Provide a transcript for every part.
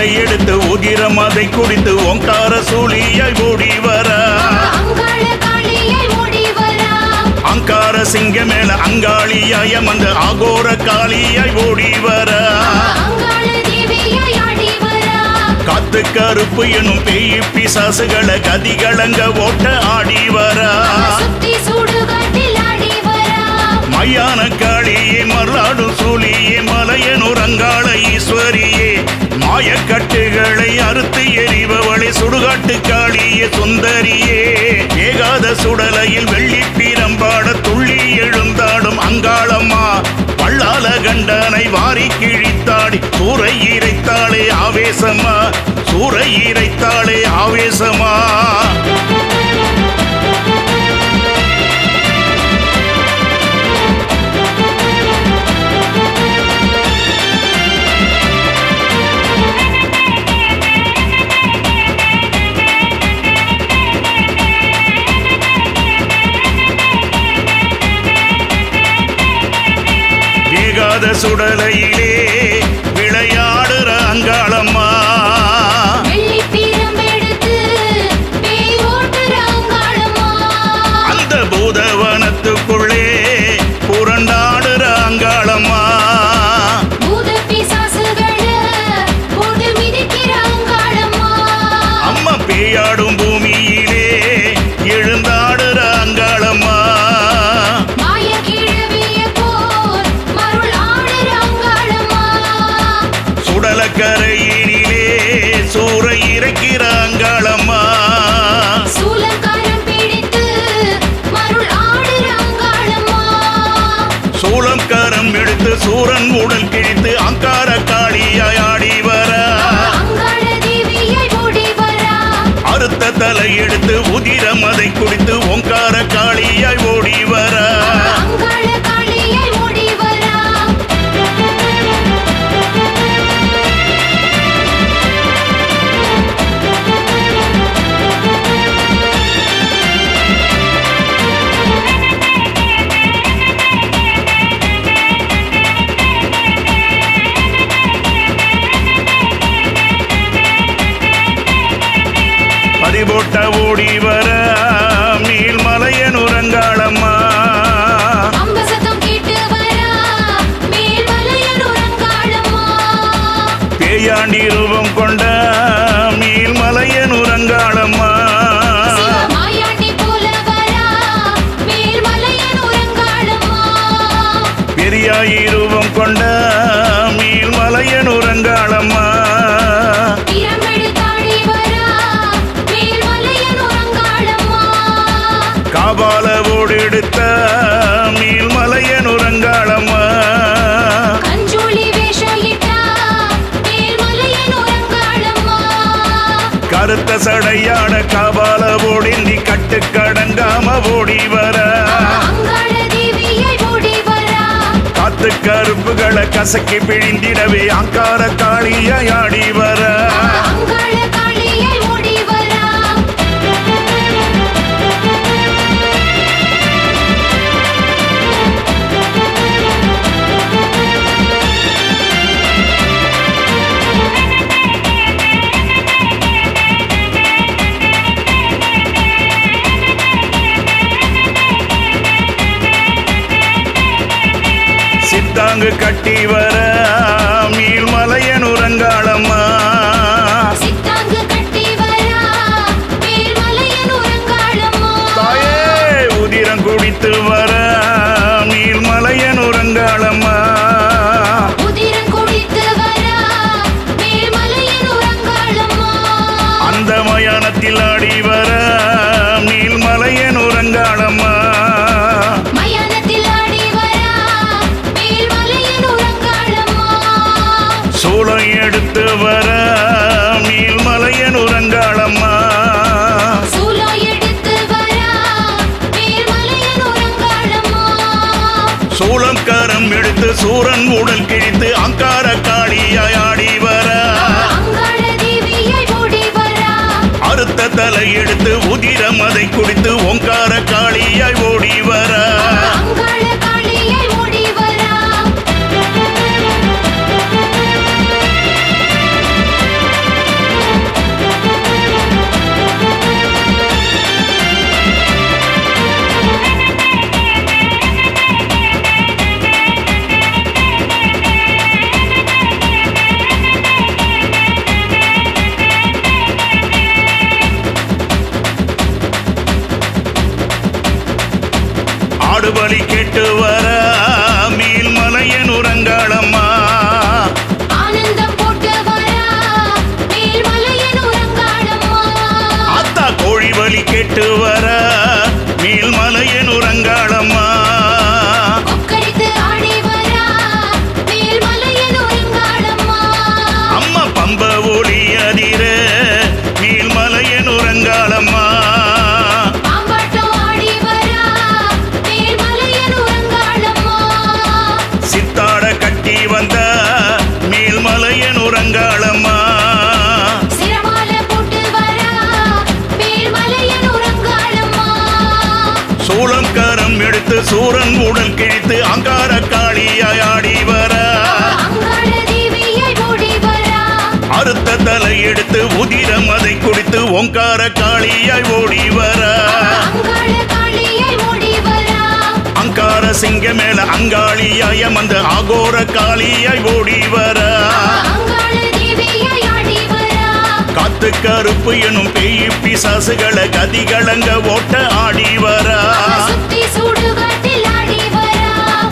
தலை எடுத்து உதிரம் அதை குடித்து ஓங்கார சூழியாய் ஓடி வர அங்காள காளியை ஓடி வரா அங்கார சிங்க மேல அங்காளியாய் அமர்ந்த அகோர காளியாய் ஓடி வர அங்காள தேவியை ஆடி வரா காத்து கருப்பு எனும் பேய் பிசாசுகளை கதிகளங்க ஓட்ட ஆடி வர சுத்தி சுடுகாட்டில் ஆடி வரா மையான காளியே மருளாடும் சூழியே மலையனூர் அங்காள ஈஸ்வரியே மாயக்கட்டுகளை அறுத்து எறிபவளே சுடுகாட்டு காளியே சுந்தரியே ஏகாத சுடலையில் வெள்ளி பீரம்பாட துள்ளி எழுந்தாடும் அங்காளம்மா பள்ளால கண்டனை வாரி கிழித்தாடி சூறை இறைத்தாளே ஆவேசமா சூறை இறைத்தாளே ஆவேசமா ஏகாத சுடலையிலே விளையாடுற அங்காளம்மா வெள்ளி பீரம் எடுத்து பேய் ஓட்டுற அங்காளம்மா அந்த பூதவனத்துக்குள்ளே புரண்டாடுற அங்காளம்மா பூத பிசாசுகள போட்டு மிதிக்கிற அங்காளம்மா அம்மா பேயாடும் பூமியிலே எழுந்தாடுற அங்காளம்மா மாய கிழவிய போல் மருள் ஆடுற அங்காளம்மா சுடலக்கரையினிலே சூறை இறைக்கிற அங்காளம்மா சூலக்காரம் பிடித்து மருள் ஆடுற அங்காளம்மா சூளம் கரம் எடுத்து சூரன் உடல் கிழித்து அங்கார காளியாய் ஆடி வர அங்காள தேவியை ஓடி வரா அறுத்த தலை எடுத்து உதிரம் அதை குடித்து ஓங்கார காளியாய் ஓடி வர அங்காள காளியை ஓடி வரா பறிபோட்ட ஓடி வர மீள் மலையன் உறங்காளம்மா அம்பசத்தம் கேட்டு வரா மேல்மலையன் உறங்காளம்மா பேயாண்டி ரூபம் கொண்ட மீள் மலையன் உறங்காளம்மா சிவமாயாண்டி போல வரா மேல்மலையன் உறங்காளம்மா பெரியாயி ரூபம் கொண்ட மீள் மலையன் உறங்காளம்மா பிரமெடுத்தாடி வரா மேல்மலையன் உறங்காளம்மா காபால ஓடு எடுத்த மீள் மலையன் உறங்காளம்மா கஞ்சூளி வேஷமிட்டா மேல்மலையன் உறங்காளம்மா கருத்த சடையாட காபால ஓடிந்தி கட்டு கடங்காம ஓடி வர அங்காள தேவியை ஓடி வரா காத்து கருப்புகளை கசக்கி பிழிந்திடவே அங்கார காளியாய் ஆடி வர அங்காள காளியை ஓடி வரா சித்தாங்கு கட்டி வர மீள் மலையன் உறங்காளம்மா சித்தாங்கு கட்டி வரா மேல்மலையன் உறங்காளம்மா தாயே உதிரம் குடித்து வர மீள் மலையன் உறங்காளம்மா உதிரம் குடித்து வரா மேல்மலையன் உறங்காளம்மா அந்த மயானத்தில் ஆடி வர மீள் மலையன் உறங்காளம்மா மயானத்தில் ஆடி வரா மேல்மலையன் உறங்காளம்மா சூளம் எடுத்து வர மீள் மலையன் உறங்காளம்மா சூலம் எடுத்து வரா மேல்மலையன் உறங்காளம்மா சூளம் கரம் எடுத்து சூரன் உடல் கிழித்து அங்கார காளியாய் ஆடி வர அங்காள தேவியை ஓடி வரா அறுத்த தலை எடுத்து உதிரம் அதை குடித்து ஓங்கார காளியாய் ஓடி வர அங்காள காளியை ஓடி வரா கேட்டு வர மேல்மலையனுரங்காளம்மா ஆனந்தம் போட்டு வரா மேல்மலையன் உறங்காளம்மா அத்தா கோழி வலி கேட்டு வர மேல்மலையனுரங்காளம்மா கொக்கரித்து ஆடி வரா மேல்மலையன் உறங்காளம்மா அம்மா பம்ப ஒளி அதிர மேல்மலையனுரங்காளம்மா பாம்பாட்டம் ஆடி வரா மேல்மலையன் உறங்காளம்மா சித்தாட கட்டி வந்த மேல்மலையனுரங்காளம்மா சிரமால போட்டு வரா மேல்மலையன் உறங்காளம்மா சூளம் கரம் எடுத்து சூரன் உடல் கிழித்து அங்கார காளியாய் ஆடி வர அங்காள தேவியை ஓடி வரா அறுத்த தலை எடுத்து உதிரம் அதை குடித்து ஓங்கார காளியாய் ஓடி வர அங்காள காளியை ஓடி வரா அங்கார சிங்க மேல அங்காளியாய் அமர்ந்த ஆகோர காளியாய் ஓடி வர அங்காள தேவியை ஆடி வரா காத்து கருப்பு எனும் பேய் பிசாசுகளை கதிகளங்க ஓட்ட ஆடி வர சுத்தி சுடுகாட்டில் ஆடி வரா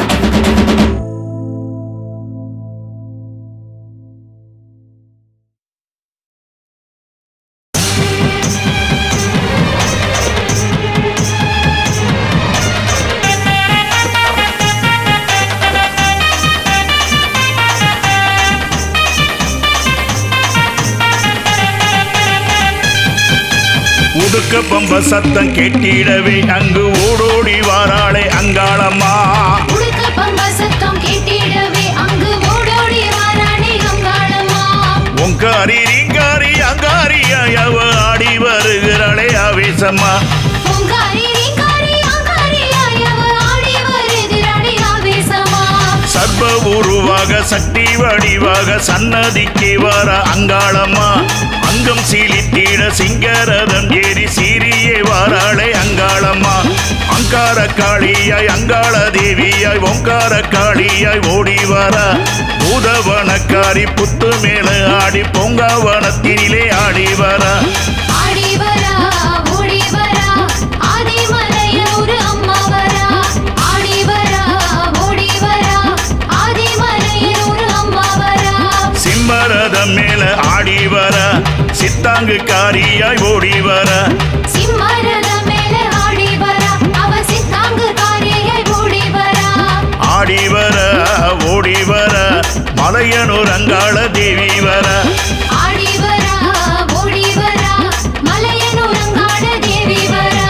உடுக்க பம்ப சத்தம் கேட்டிடவே அங்கு ஓடோடி வாராளே அங்காளம்மா உடுக்க பம்ப சத்தம் கேட்டிடவே அங்கு ஓடோடி வாரானே அங்காளம்மா உங்காரி ரீங்காரி அங்காரியாய் அவ ஆடி வருகிறாளே ஆவேசம்மா பொங்காரி ரீங்காரி அங்காரியாய் அவ ஆடி வருகிறாளே ஆவேசமா சர்வ உருவாக சக்தி வடிவாக சன்னதிக்கு வர அங்காளம்மா அங்கம் சீலித்திட சிங்கரதம் ஏறி சீரியே வாராளே அங்காளம்மா அங்கார காளியாய் அங்காள தேவியாய் ஓங்கார காளியாய் ஓடி வர பூதவனக்காரி புத்து மேல ஆடி பொங்காவனத்தினிலே ஆடி வர ஆடி வரா ஓடி வரா ஆதிமலையூர் அம்மா வரா ஆடி வரா ஓடி வரா ஆதிமலையூர் அம்மா வரா சிம்மரதம் மேல ஆடி வர சித்தாங்கு காரியாய் ஓடி வர சிம்மரத மேல ஆடி வரா அவ சித்தாங்கு காரியை ஓடி வரா ஆடி வர ஓடி வர மலையனூர் அங்காள தேவி வர ஆடி வரா ஓடி வரா மலையனூர் அங்காள தேவி வரா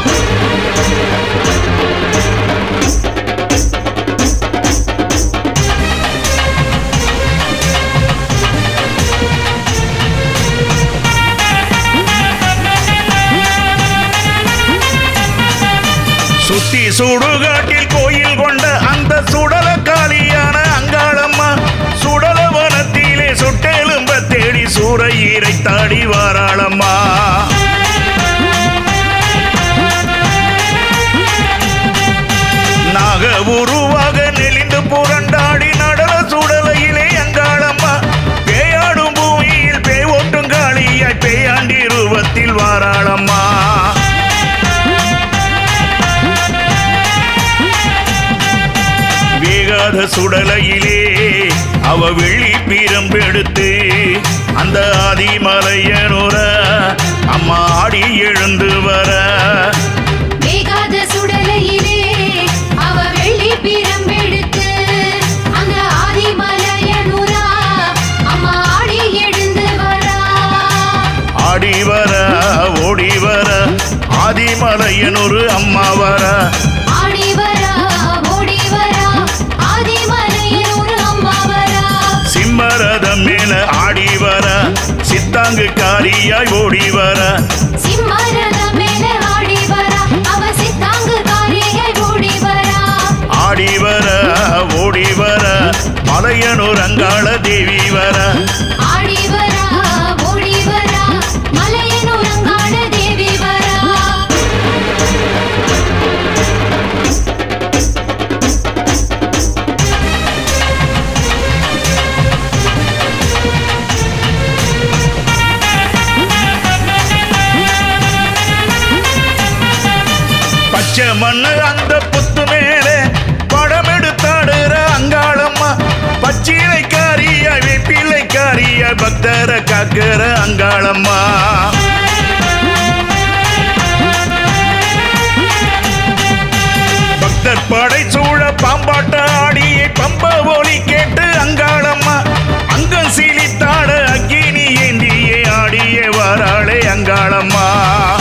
சுத்தி சுடுகாட்டில் கோயில் கொண்ட அந்த சுடல காளியான அங்காளம்மா சுடல வனத்திலே சுட்டெலும்ப தேடி சூறையீரை தாடி வாராளம்மா நாக உருவாக நெளிந்து புரண்டாடி நடன சுடலையிலே அங்காளம்மா பேயாடும் பூமியில் பேய் ஓட்டும் காளியாய் பேயாண்டி ரூபத்தில் வாராளம்மா வேகாத சுடலையிலே அவ வெள்ளி பீரம்பெடுத்து அந்த ஆதிமலையனுர அம்மா ஆடி எழுந்து வர வேகாத சுடலையிலே அவ வெள்ளி பிரம்பெடுத்து அந்த ஆதிமலையனுரா அம்மா ஆடி எழுந்து வரா ஆடி வர ஓடி வர ஆதிமலையனூர் அம்மா வர ஆடி வரா ஓடி வரா ஆதிமலையனூர் அம்மா வரா சிம்மரதம் மேல ஆடி வர சித்தாங்கு காரியாய் ஓடி வர சிம்மரத மேல ஆடி வரா அவ சித்தாங்கு காரியை ஓடி வரா ஆடி வர ஓடி வர மலையனூர் அங்காள தேவி வர ஆடி வரா ஓடி வரா மலையனூர் அங்காள தேவி வரா பச்சை மண்ணு அந்த புத்து மேலே பக்தரை காக்கிற அங்காளம்மா பக்தர் படை சூழ பாம்பாட்ட ஆடியை பம்ப ஒலி கேட்டு அங்காளம்மா அங்கம் சீலித்தாட அக்கினி ஏந்தியே ஆடியே வாராளே அங்காளம்மா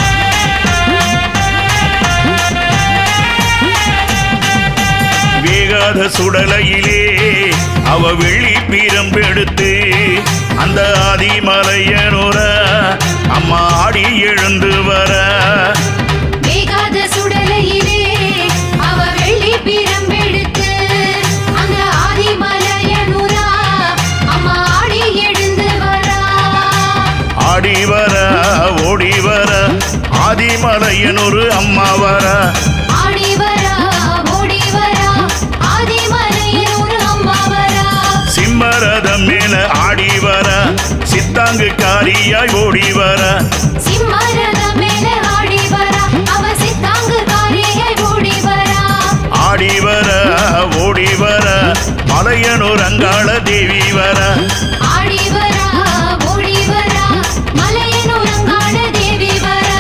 வேகாத சுடலையிலே அவ வெள்ளி பீரம்பெடுத்து அந்த ஆதிமலையனுர அம்மா ஆடி எழுந்து வர வேகாத சுடலையிலே அவ வெள்ளி பிரம்பெடுத்து அந்த ஆதிமலையனுரா அம்மா ஆடி எழுந்து வரா ஆடி வர ஓடி வர ஆதிமலையனொரு அம்மா வர ஆடி வரா ஓடி வரா ஆதிமலையனூர் அம்மா வரா சிம்மரதம் மேல ஆடி வர சித்தாங்கு காரியாய் ஓடி வர சிம்மரத மேல ஆடி வரா அவ சித்தாங்கு காரியை ஓடி வரா ஆடி வர ஓடி வர மலையனூர் அங்காள தேவி வர ஆடி வரா ஓடி வரா மலையனூர் அங்காள தேவி வரா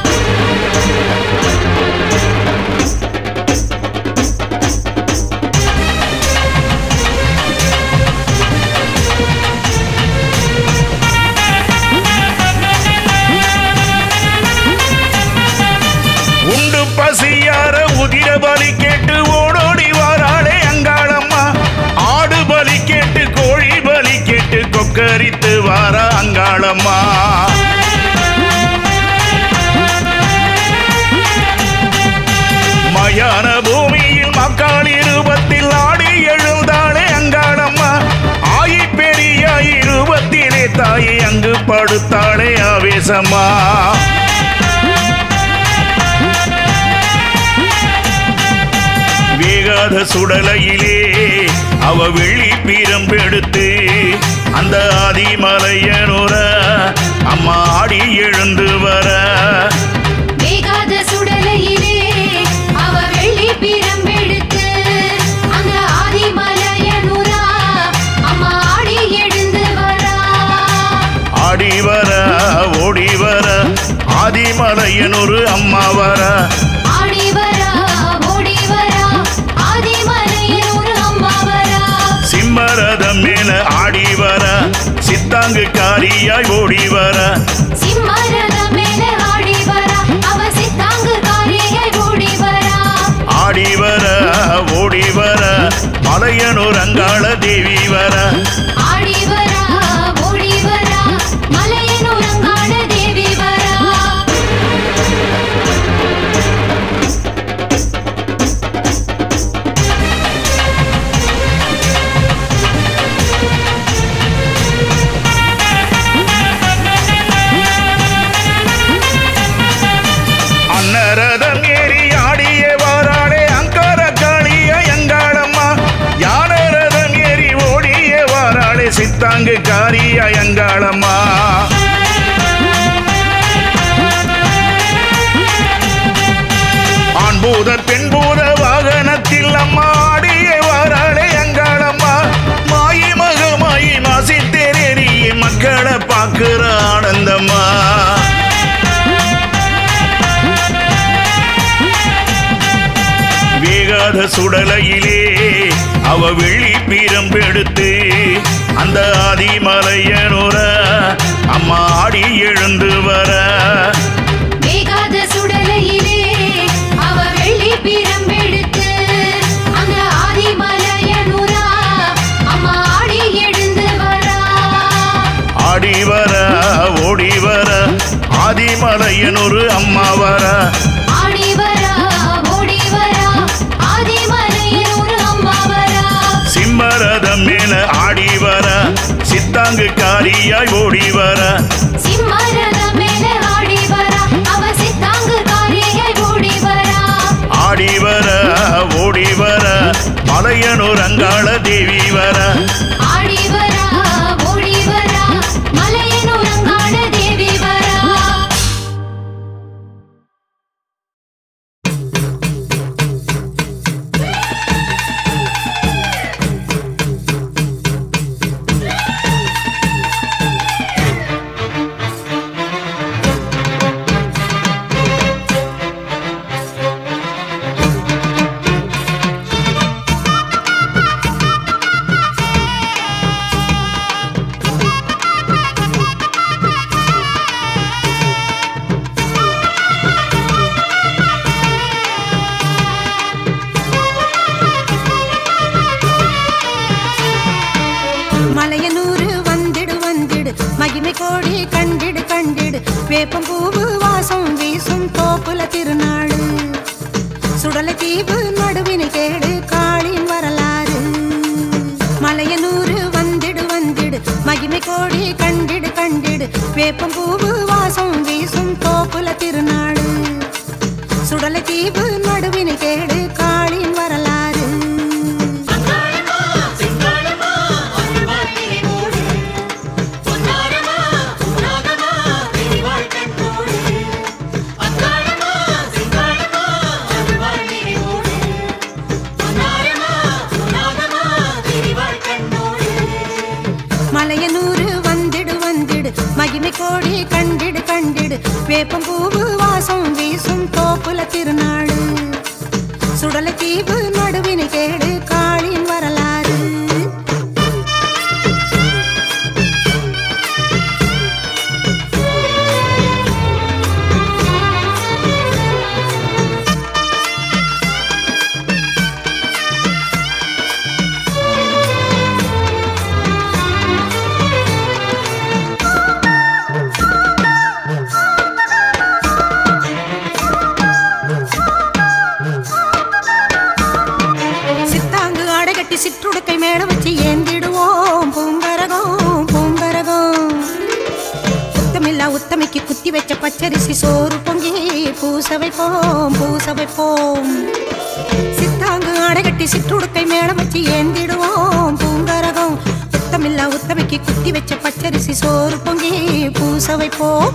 உண்டு பசியார உதிர பலி கேட்டு ஓடோடி வாராளே அங்காளம்மா ஆடு பலி கேட்டு கோழி பலி கேட்டு கொக்கரித்து வாரா அங்காளம்மா மயான பூமியில் மக்கள் இருபத்தில் ஆடி எழுந்தாளே அங்காளம்மா ஆயி பெரிய இருபத்திலே தாயை அங்கு படுத்தாளே ஆவேசமா வேகாத சுடலையிலே அவ வெள்ளி பீரம்பெடுத்து அந்த ஆதிமலையனுர அம்மா ஆடி எழுந்து வர வேகாத சுடலையிலே அவ வெள்ளி பிரம்பெடுத்து அந்த ஆதிமலையனுரா அம்மா ஆடி எழுந்து வரா ஆடி வர ஓடி வர ஆதிமலையனொரு அம்மா வர ஆடி வரா ஓடி வரா ஆதிமலையனூர் அம்மா வரா சிம்மரதம் மேல ஆடி வர சித்தாங்கு காரியாய் ஓடி வர சிம்மரத மேல ஆடி வரா அவ சித்தாங்கு காரியை ஓடி வரா ஆடி வர ஓடி வர மலையனூர் அங்காள தேவி வர ஆடி வரா ஓடி வரா மலையனூர் அங்காள தேவி வரா அன்னரதம் ஏறி ஆடிய வாராளே அங்கார காளிய எங்காளம்மா யானரதம் ஏறி ஓடிய வாராளே சித்தாங்கு காரிய எங்காளம்மா ஆண்பூத பெண்பூத வாகனத்தில் அம்மா ஆடிய வாராளே எங்காளம்மா மாயி மகமாயி மாசித்தேரிய மக்களை பார்க்கிற ஆனந்தம்மா வேகாத சுடலையிலே அவ வெள்ளி பீரம்பெடுத்து அந்த ஆதிமலையனுர அம்மா ஆடி எழுந்து வர வேகாத சுடலையிலே அவ வெள்ளி பிரம்பெடுத்து அந்த ஆதிமலையனுரா அம்மா ஆடி எழுந்து வரா ஆடி வர ஓடி வர ஆதிமலையனொரு அம்மா வர ஆடி வரா ஓடி வரா ஆதிமலையனூர் அம்மா வரா சிம்மரதம் மேல ஆடி வர சித்தாங்கு காரியாய் ஓடி வர சிம்மரத மேல ஆடி வரா அவ சித்தாங்கு காரியை ஓடி வரா ஆடி வர ஓடி வர மலையனூர் அங்காள தேவி வர ஆடி வரா ஓடி வரா மலையனூர் அங்காள தேவி வரா மகிமை கோடி கண்டிடு கண்டிடு வேப்பம் பூவு வாசம் வீசும் தோப்புல திருநாள் சுடலை தீவு நடுவினை கேடு காளின் வரலாறு மலையனூறு வந்திடு வந்திடு மகிமை கோடி கண்டிடு கண்டிடு வேப்பம் பூவு வாசம் வீசும் தோப்புல திருநாள் சுடலை தீவு நடுவினை கேடு காளின் வரலாறு மலையனூறு வந்திடு வந்திடு மகிமை கோடி கண்டிடு கண்டிடு வேப்பம் பூவு வாசம் வீசும் தோப்புல திருநாள் சுடலை தீவு நடுவினை கேடு காளின் வரலாறு சித்தாங்கு ஆடை கட்டி சிற்றுடுக்கை மேல வச்சு ஏந்திடுவோம் பூங்கரகம் பூங்கரகம் உத்தமில்லா உத்தமிக்கு குத்தி வச்ச பச்சரிசி சோறு பொங்கி பூச வைப்போம் பூச வைப்போம் சித்தாங்கு ஆடை கட்டி சிற்றுடுக்கை மேல வச்சு ஏந்திடுவோம் பூங்கரகம் உத்தமில்லா உத்தமிக்கு குத்தி வச்ச பச்சரிசி சோறு பொங்கி பூச வைப்போம்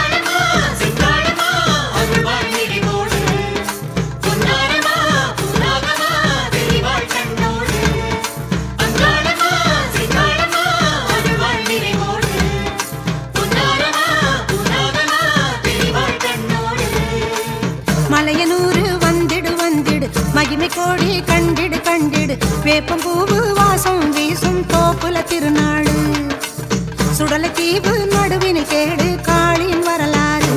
மலையனூறு வந்திடு வந்திடு மகிமை கோடி கண்டிடு கண்டிடு வேப்பம் பூவு வாசம் வீசும் தோப்புல திருநாள் சுடலை தீவு நடுவினை கேடு காளின் வரலாறு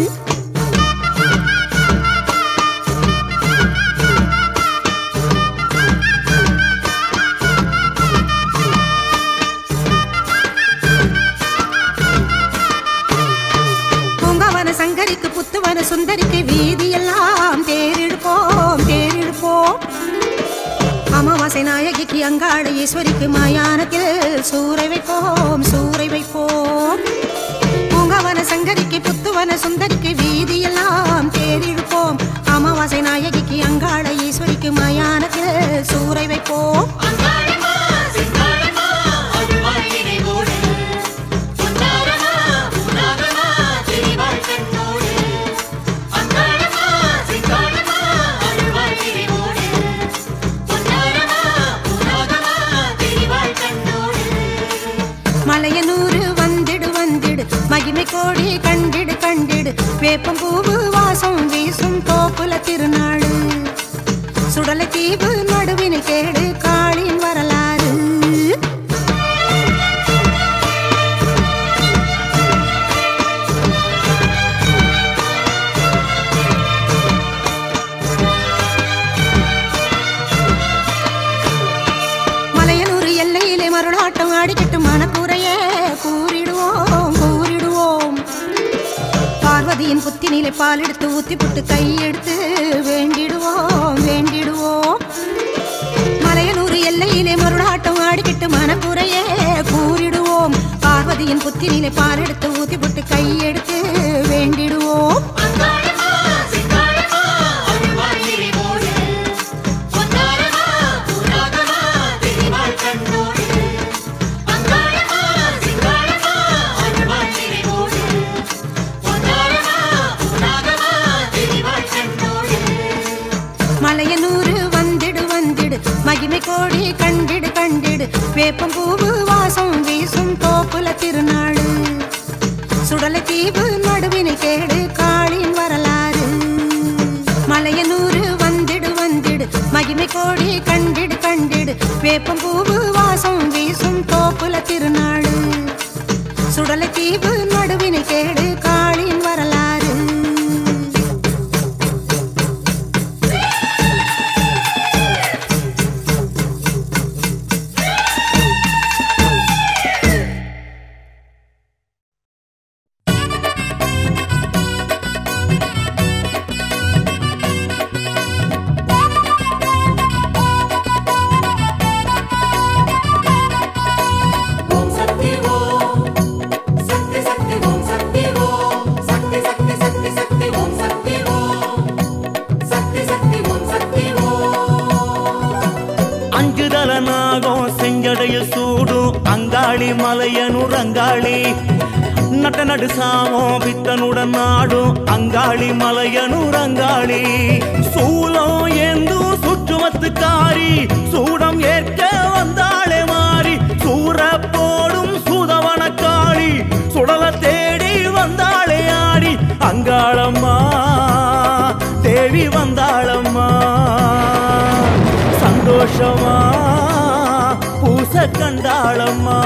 பூங்காவன சங்கரிக்கு புத்துவன சுந்தரிக்கு வீதியெல்லாம் தேரிடுப்போம் தேரிடுப்போம் அமாவாசை நாயகிக்கு அங்காள ஈஸ்வரிக்கு மயானத்தில் சூறை வைப்போம் சூறை வைப்போம் பூங்காவன சங்கரிக்கு புத்துவன சுந்தரிக்கு வீதியெல்லாம் தேரிடுப்போம் அமாவாசை நாயகிக்கு அங்காள ஈஸ்வரிக்கு மயானத்தில் சூறை வைப்போம் மலையனூறு வந்திடு வந்திடு மகிமை கோடி கண்டிடு கண்டிடு வேப்பம் பூவு வாசம் வீசும் தோப்புல திருநாள் சுடலை தீவு நடுவினை கேடு காளின் வரலாறு மலையனூர் எல்லையிலே மருளாட்டம் ஆடிக்கிட்டு மனக்குறையே கூறிடுவோம் கூறிடுவோம் பார்வதியின் புத்தினிலே பால் எடுத்து ஊத்தி புட்டு கையெடுத்து வேண்டிடுவோம் வேண்டிடுவோம் மலையனூர் எல்லையிலே மருளாட்டம் ஆடிக்கிட்டு மனக்குறையே கூறிடுவோம் பார்வதியின் புத்தினிலே பால் எடுத்து ஊத்தி புட்டு கையெடுத்து வேண்டிடுவோம் மலையனூறு வந்திடு வந்திடு மகிமை கோடி கண்டிடு கண்டிடு வேப்பம் பூவு வாசம் வீசும் தோப்புல திருநாள் சுடலை தீவு நடுவினை கேடு காளின் வரலாறு மலையனூறு வந்திடு வந்திடு மகிமை கோடி கண்டிடு கண்டிடு வேப்பம் பூவு வாசம் வீசும் தோப்புல திருநாள் சுடலை தீவு நடுவினை கேடு காளின் வரலாறு அங்காளி மலையனூர் அங்காளி நட்ட நடு சாமம் பித்தனுடன் நாடும் அங்காளி மலையனூர் அங்காளி சூலம் ஏந்தும் சுற்றுமத்துக்காரி சூடம் ஏற்க வந்தாளே மாறி சூற போடும் சூதவனக்காளி சுடல தேடி வந்தாளே ஆடி அங்காளம்மா தேவி வந்தாளம்மா சந்தோஷமா பூச கண்டாளம்மா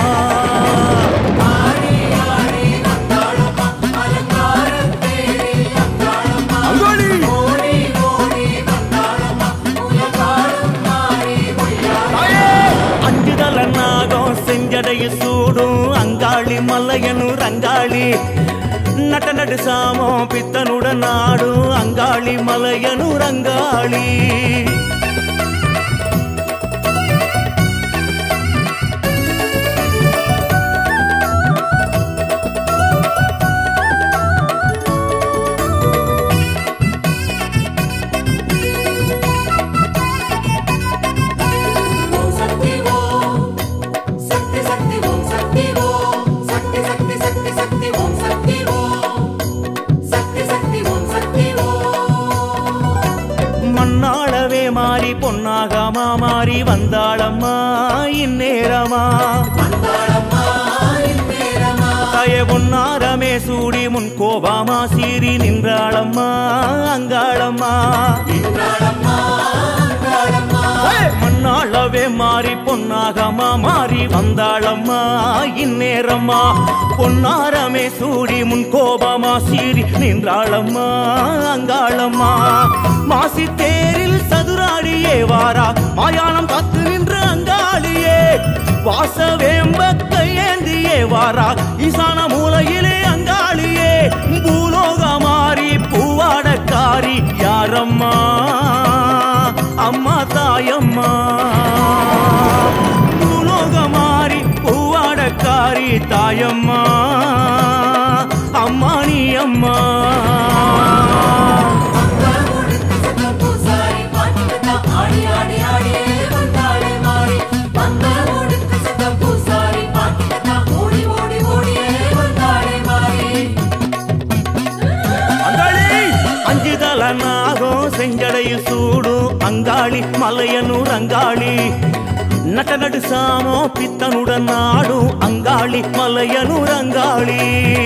அங்காளி தாயே! அஞ்சுதல நாகம் செஞ்சடைய சூடும் அங்காளி மலையனூர் அங்காளி நட்ட நடு சாமம் பித்தனுடன் நாடும் அங்காளி மலையனூர் அங்காளி ஓம் சக்தி ஓம் சக்தி சக்தி ஓம் சக்தி ஓம் சக்தி சக்தி சக்தி சக்தி ஓம் சக்தி ஓம் சக்தி சக்தி ஓம் சக்தி ஓம் மண்ணாளவே மாறி பொன்னாகாமா மாறி வந்தாளம்மா இந்நேரமா தாய பொன்னாரமே சூடி முன் கோபாமா சீறி நின்றாளம்மா அங்காளம்மா ஏய்! மண்ணாளவே மாறி பொன்னாகமா மாறி வந்தாளம்மா இந்நேரம்மா பொன்னாரமே சூடி முன் கோபமா சீறி நின்றாளம்மா அங்காளம்மா மாசி தேரில் சதுராடியே வாரா மாயானம் காத்து நின்று அங்காளியே வாசவேம்ப கையேந்தியே வாரா ஈசான மூலையிலே அங்காளியே பூலோக மாறி பூவாடக்காரி யாரம்மா அம்மா தாயம்மா பூலோக மாறி பூவாடக்காரி தாயம்மா அம்மா நீ அம்மா பூசாரி பாட்டுக்கத்தா ஆடி ஆடி ஆடியே வந்தாளே மாறி வந்த ஓடுக்கு சத்தம் பூசாரி பாட்டுக்கத்தா ஓடி ஓடி ஓடியே வந்தாளே மாறி அங்காளி அஞ்சு தல நாகம் செஞ்சடையில் சூடும் அங்காளி மலையனூர் அங்காளி நட்ட நடு சாமோ பித்தனுடன் நாடும் அங்காளி மலையனூர் அங்காளி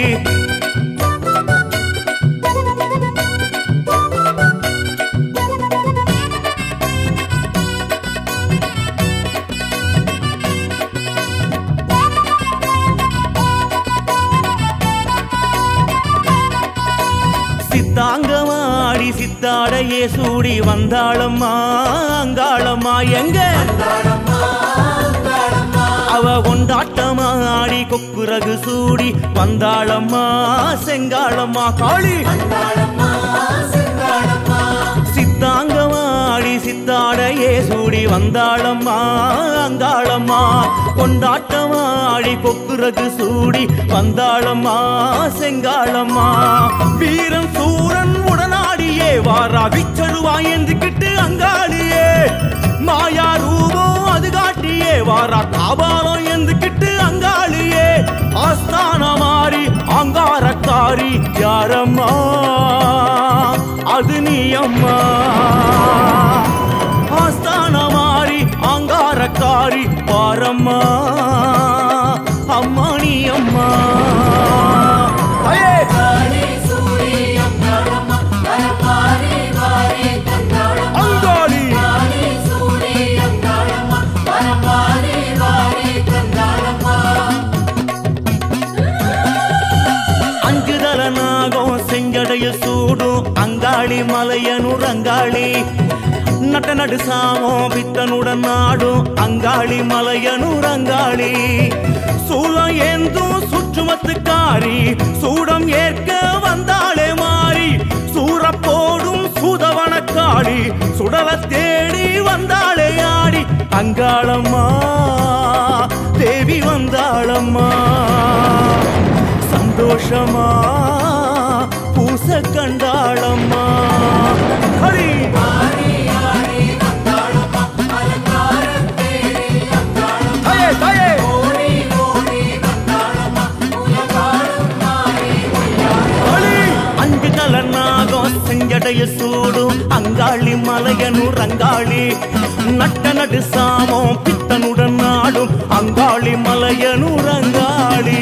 சித்தாங்கமாடி சித்தாடையே சூடி வந்தாளம்மா அங்காளம்மா எங்க அவ கொண்டாட்டமாடி கொக்குரகு சூடி வந்தாளம்மா செங்காளம்மா காளி சித்தாங்கமாடி சித்தாடையே சூடி வந்தாளம்மா அங்காளம்மா கொண்டாட்டமாடி கொக்குரகு சூடி வந்தாளம்மா செங்காளம்மா வீரன் சூரன் உடனாடியே வாரா விச்சருவா எந்துக்கிட்டு அங்காளியே மாயா ரூபம் அது காட்டியே வாரா காபாலம் எந்துக்கிட்டு அங்காளியே ஆஸ்தான மாறி அங்காரக்காரி யாரம்மா அது நீ அம்மா ஆஸ்தான மாறி அங்காரக்காரி பாரம்மா அம்மா நீ அம்மா ஐயே! காளி சூரி அங்காளம்மா வரமாரி வாரி தந்தாளம்மா அங்காளி காளி சூரி அங்காளம்மா வரமாரி வாரி தந்தாளம்மா அஞ்சு தல நாகம் செஞ்சடையில் சூடும் அங்காளி மலையனூர் அங்காளி நட்ட நடு சாமம் பித்தனுடன் நாடும் அங்காளி மலையனூர் அங்காளி சூலம் ஏந்தும் சுற்றுமத்துக்காரி சூடம் ஏற்க வந்தாளே மாறி சூரப்போடும் சூதவனக்காளி சுடல தேடி வந்தாளே ஆடி அங்காளம்மா தேவி வந்தாளம்மா சந்தோஷமா பூச கண்டாளம்மா ஹரி தாயே தாயே அங்குதல நாகம் செஞ்சடைய சூடும் அங்காளி மலையனூர் அங்காளி நட்ட நடு சாமம் பித்தனுடன் நாடும் அங்காளி மலையனூர் அங்காளி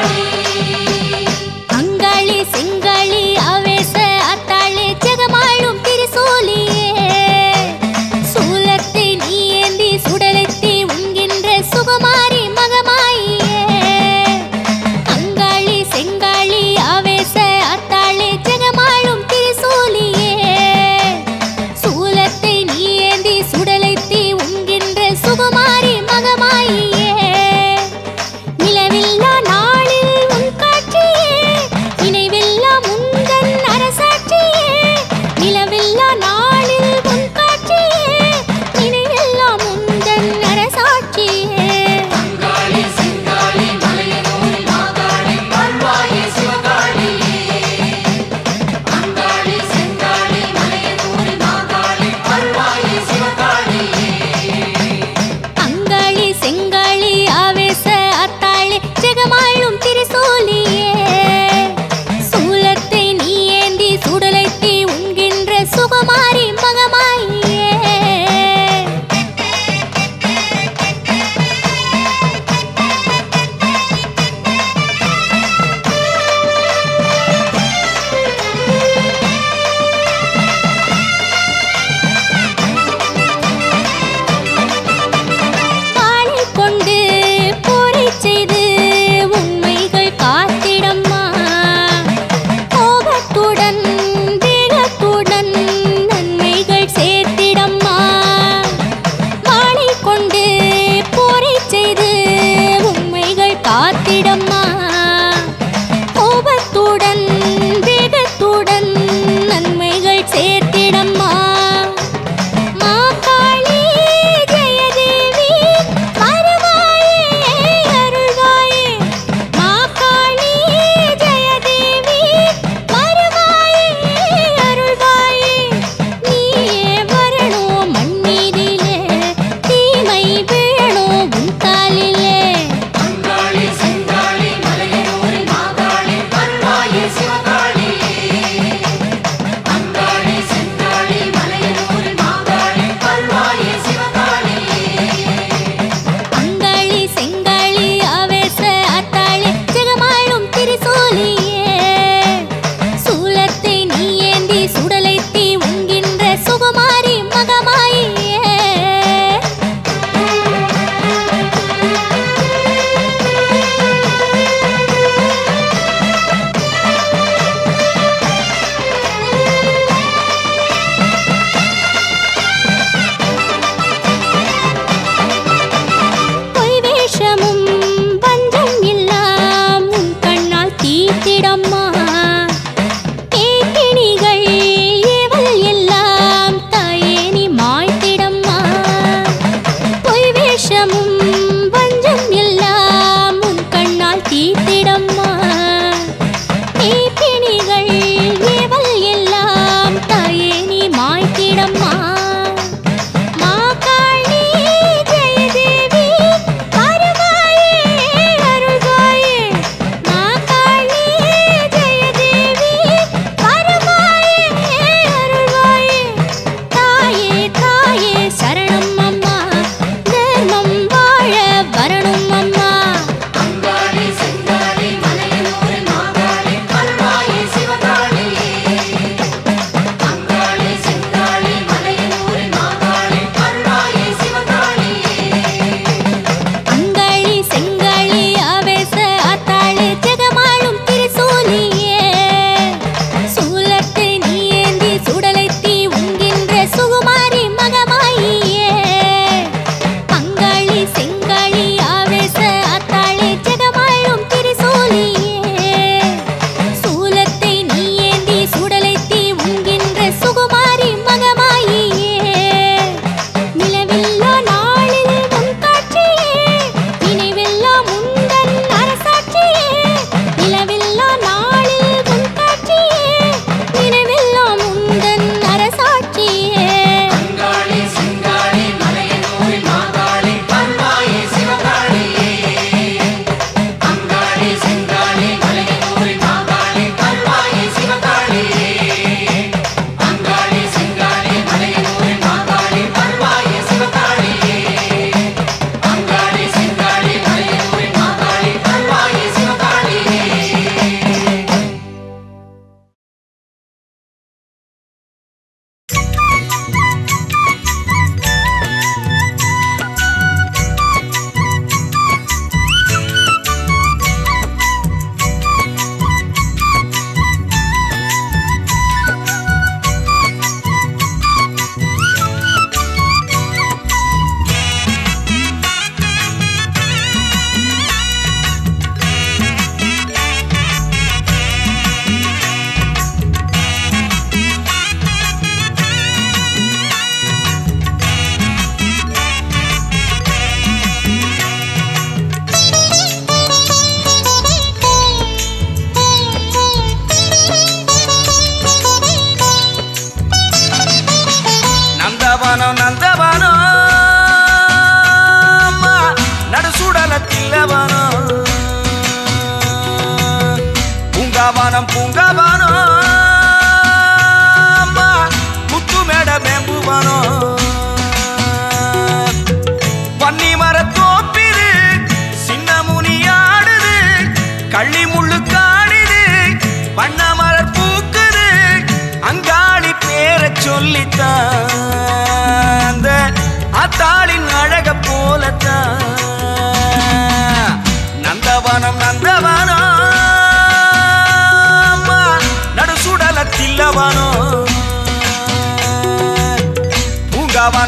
ಅಂಗಾಳಿ ಸಿಂಗಾಳಿ ಅವೇಸ ಅತ್ತಾಳಿ ಜಗಮಾಳು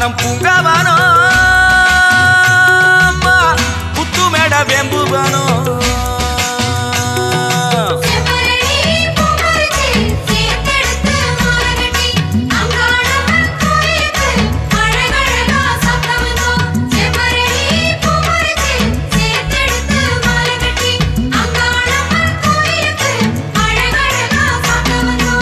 பூங்காவனம் பூங்காவனம் அம்மா, புத்துமேட வெம்புவனம் செம்பரளி பூமரிச்சு சேர்த்தெடுத்து மாலைகட்டி அங்காளம்மன் கோயிலுக்கு அழகழகா சத்தமிதோ செம்பரளி பூமரிச்சு சேர்த்தெடுத்து மாலைகட்டி அங்காளம்மன் கோயிலுக்கு அழகழகா சத்தமிதோ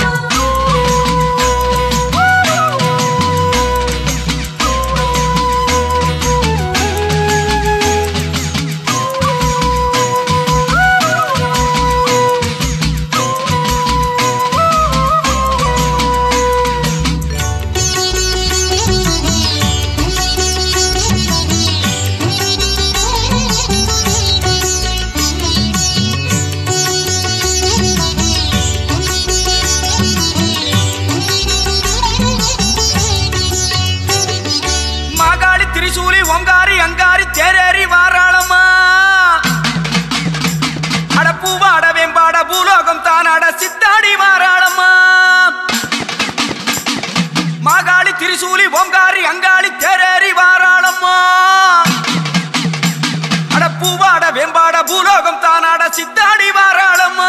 மாகாளி திரிசூலி ஒங்காரி அங்காரி தேரேறி வாராளம்மா அடப்பூவாட வெம்பாட பூலோகம் தானாட சித்தாடி வாராளம்மா மாகாளி திரிசூலி ஓங்காரி அங்காளி தேரேறி வாராளம்மா அடப்பூவாட வெம்பாட பூலோகம் தானாட சித்தாடி வாராளம்மா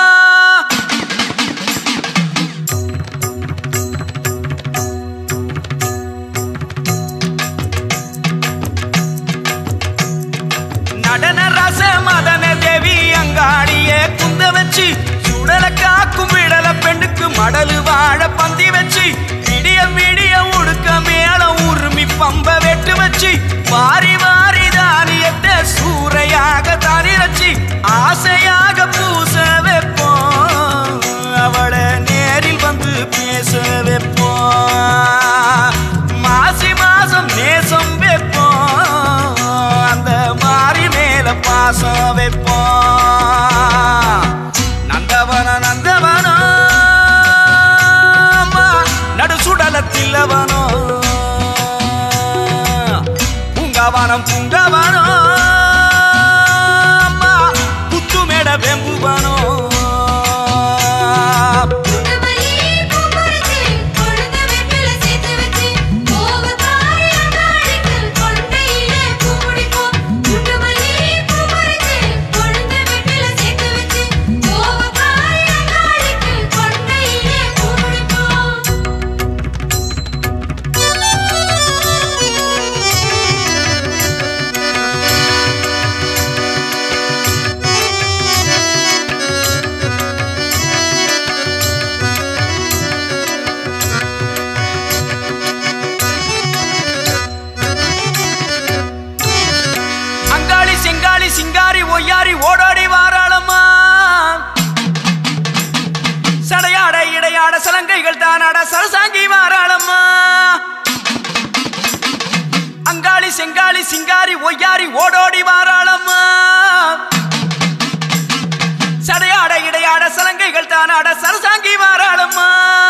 நடன ரச மதன தேவி அங்காடிய குந்த வச்சு சுடல காக்கும் விடல பெண்ணுக்கு மடலு வாழ பந்தி வச்சு விடிய விடிய உடுக்க மேல உருமி பம்ப வெட்டு வச்சு வாரி வாரி தானியத்தை சூறையாக தானி வச்சு ஆசையாக பூச வைப்போம் அவளை நேரில் வந்து பேச வைப்போம் மாசி மாசம் நேசம் வைப்போம் அந்த மாறி மேல பாசம் வைப்போம் நந்தவன நந்தவன நடு சுடலத்தில்லவனோ பூங்காவனம் பூங்காவனம் புத்துமேட வெம்புவனோ குண்டுமல்லி பூமரிச்சு கொழுந்த வெற்றில சேர்த்து வச்சு கோவக்காரி அங்காளிக்கு கொண்டையிலே பூ முடிப்போம் குண்டுமல்லி பூமரிச்சு கொழுந்த வெற்றில சேர்த்து வச்சு கோவக்காரி அங்காளிக்கு கொண்டையிலே பூ அங்காளி செங்காளி சிங்காரி ஒய்யாரி ஓடோடி வாராளம்மா சடையாட இடையாட சலங்கைகள் தானாட சரசாங்கி வாராளம்மா அங்காளி செங்காளி சிங்காரி ஒய்யாரி ஓடோடி வாராளம்மா சடையாட இடையாட சலங்கைகள் தானாட சரசாங்கி வாராளம்மா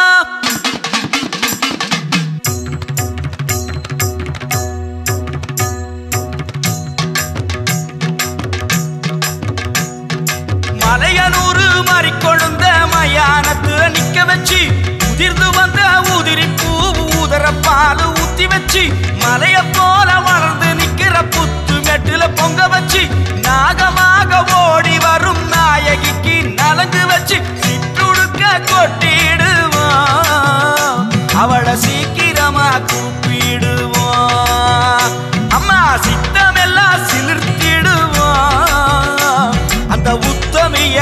மலையனூறு மாறிக்கொழுந்த மயானத்துல நிக்க வச்சு உதிர்ந்து வந்த உதிரி பூ ஊதர பால் ஊத்தி வச்சு மலைய போல வளர்ந்து நிக்கிற புத்து மெட்டுல பொங்க வச்சு நாகமாக ஓடி வரும் நாயகிக்கு நலங்கு வச்சு சிற்றுடுக்க கொட்டிடுவோம் அவளை சீக்கிரமா கூப்பிடுவோம் அம்மா சித்தமெல்லாம் சிலிர்த்திடுவோம் அந்த உத்தமைய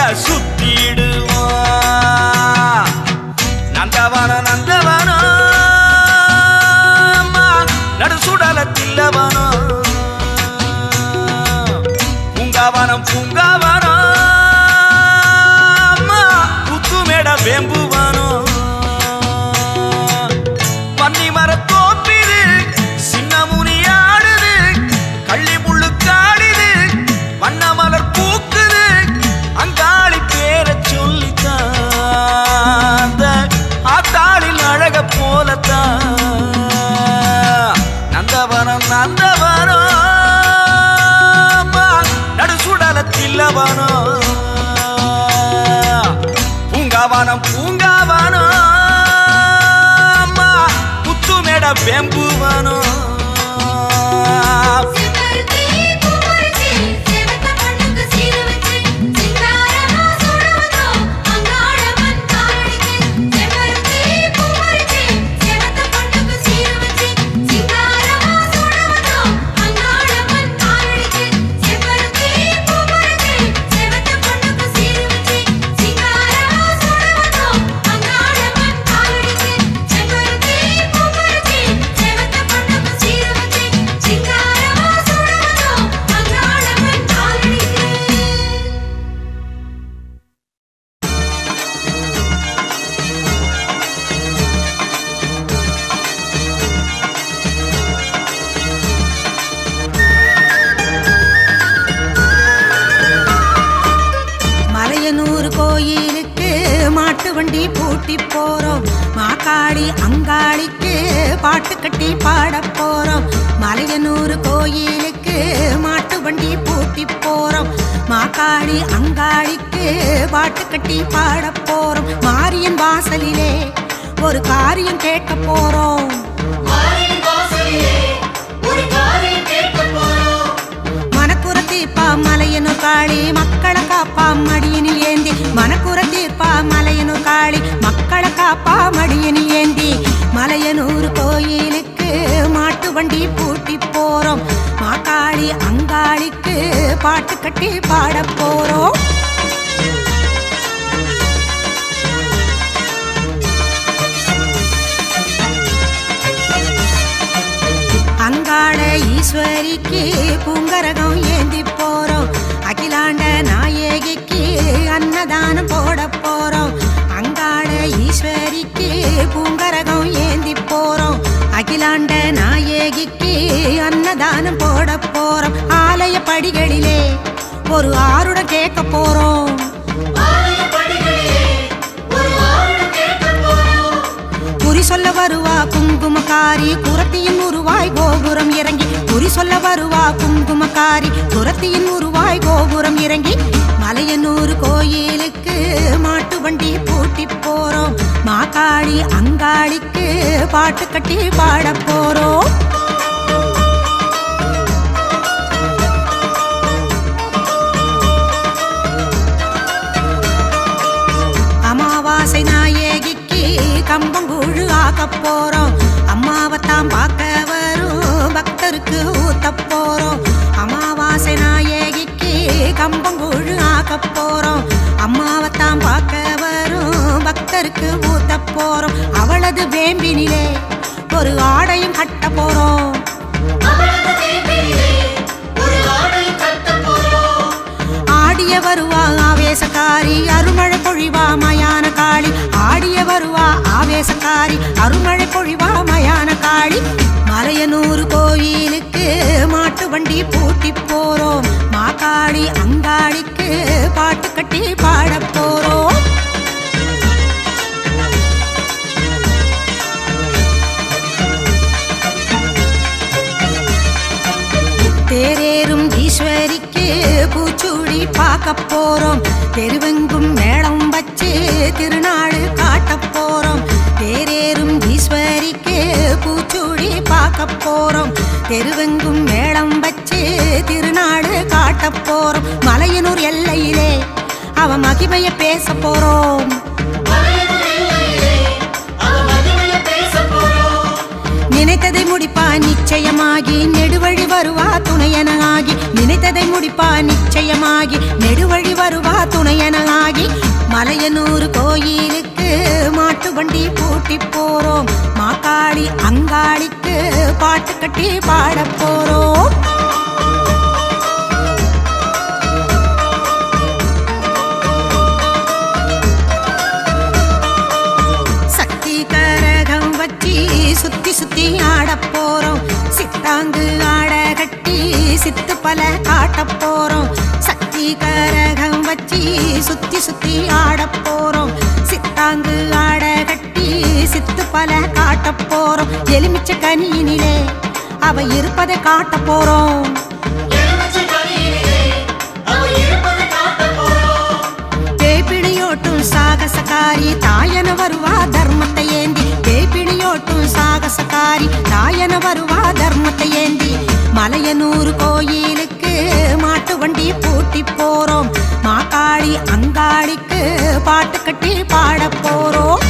சுத்திடுவோம் நந்தவன நந்தவன நடு சுடலத்தில்லவனோ பூங்காவனம் பூங்காவனம் புத்துமேட வேம்புவனோ பன்னி மரத்தோப்பிது சின்ன முனி ஆடுது கள்ளி முள்ளு காடுது வண்ண மலர் பூக்குது அங்காளி பேரை சொல்லித்தான் ஆத்தாளில் அழக போலத்தான் நந்தவனம் நந்தவனம் நடு சுடலத்தில்லவனோ பூங்காவனம் பூங்காவனம் புத்துமேட வெம்புவனோ கோயிலுக்கு மாட்டு வண்டி பூட்டி போறோம் மாக்காளி அங்காளிக்கு பாட்டு கட்டி பாட போறோம் மலையனூர் கோயிலுக்கு மாட்டு வண்டி பூட்டி போறோம் மாக்காளி அங்காளிக்கு பாட்டு கட்டி பாட போறோம் மாரியன் வாசலிலே ஒரு காரியம் கேட்க போறோம் மனக்குற தீர்ப்பா மலையனு காளி மக்களை காப்பா மடியினில் ஏந்தி மனக்குற தீர்ப்பா மலையனு காளி மக்களை காப்பா மடியினில் ஏந்தி மலையனூர் கோயிலுக்கு மாட்டு வண்டி பூட்டி போறோம் மாக்காளி அங்காளிக்கு பாட்டு கட்டி பாட போறோம் அங்காள ஈஸ்வரிக்கு பூங்கரகம் ஏந்தி போறோம் அகிலாண்ட நாயகிக்கு அன்னதானம் போட போறோம் அங்காள ஈஸ்வரிக்கு பூங்கரகம் ஏந்தி போறோம் அகிலாண்ட நாயகிக்கு அன்னதானம் போட போறோம் ஆலய படிகளிலே ஒரு ஆருடம் கேட்க போறோம் குறி சொல்ல வருவா குங்குமக்காரி குரத்தியின் உருவாய் கோபுரம் இறங்கி குறி சொல்ல வருவா குங்குமக்காரி குரத்தியின் உருவாய் கோபுரம் இறங்கி மலையனூர் கோயிலுக்கு மாட்டு வண்டி பூட்டி போறோம் மாக்காளி அங்காளிக்கு பாட்டு கட்டி பாட போறோம் அமாவாசை நாயகிக்கு கம்பங்கூழு ஆக்க போறோம் அம்மாவைத்தான் பார்க்க வரும் பக்தருக்கு ஊத்த போறோம் அமாவாசை நாயகிக்கு கம்பங்கூழு ஆக்க போறோம் அம்மாவைத்தான் பார்க்க வரும் பக்தருக்கு ஊத்த போறோம் அவளது வேம்பினிலே ஒரு ஆடையும் கட்ட போறோம் ஆடிய வருவா ஆவேசக்காரி அருமழை பொழிவா மயான காளி ஆடிய வருவா ஆவேசக்காரி அருமழை பொழிவா மயான காளி மலையனூர் கோயிலுக்கு மாட்டு வண்டி பூட்டி போறோம் மாக்காளி அங்காளிக்கு பாட்டு கட்டி பாட போறோம் தேரேறும் ஈஸ்வரிக்கு பூச்சூடி பார்க்க போறோம் தெருவெங்கும் மேளம் வச்சு திருநாள் காட்ட போறோம் தேரேறும் ஈஸ்வரிக்கு பூச்சூடி பார்க்க போறோம் தெருவெங்கும் மேளம் வச்சு திருநாள் காட்ட போறோம் மலையனூர் எல்லையிலே அவ மகிமைய பேச போறோம் நினைத்ததை முடிப்பா நிச்சயமாகி நெடுவழி வருவா துணையன ஆகி நினைத்ததை முடிப்பா நிச்சயமாகி நெடுவழி வருவா துணையன ஆகி மலையனூர் கோயிலுக்கு மாட்டு வண்டி பூட்டி போறோம் மாக்காளி அங்காளிக்கு பாட்டு கட்டி பாட போறோம் சக்தி கரகம் வச்சி சுத்தி சுத்தி ஆட போறோம் சித்தாங்கு ஆட கட்டி சித்து பல காட்ட போறோம் சக்தி கரகம் வச்சி சுத்தி சுத்தி ஆட போறோம் சித்தாங்கு ஆட கட்டி சித்து பல காட்ட போறோம் எலுமிச்ச கனியினிலே அவ இருப்பதை காட்ட போறோம் பேய்பிணியோட்டும் சாகசக்காரி தாயன வருவா தர்மத்தை ஏந்தி பேய்பிணியோட்டும் சாகசக்காரி தாயன வருவா தர்மத்தை ஏந்தி மலையனூர் கோயிலுக்கு மாட்டு வண்டி பூட்டி போறோம் மாக்காளி அங்காளிக்கு பாட்டு கட்டி பாட போறோம்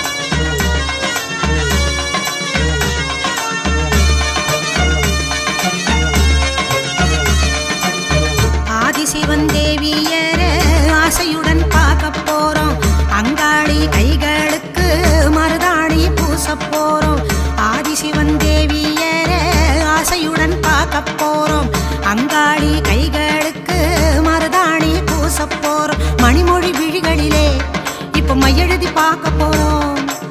ஆதிசிவன் தேவியர ஆசையுடன் பார்க்க போறோம் அங்காளி கைகளுக்கு மருதாணி பூச போறோம் ஆதிசிவன் தேவியர ஆசையுடன் பார்க்க போறோம் அங்காளி கைகளுக்கு மருதாணி பூச போறோம் மணிமொழி விழிகளிலே இப்ப மையெழுதி பார்க்க போறோம்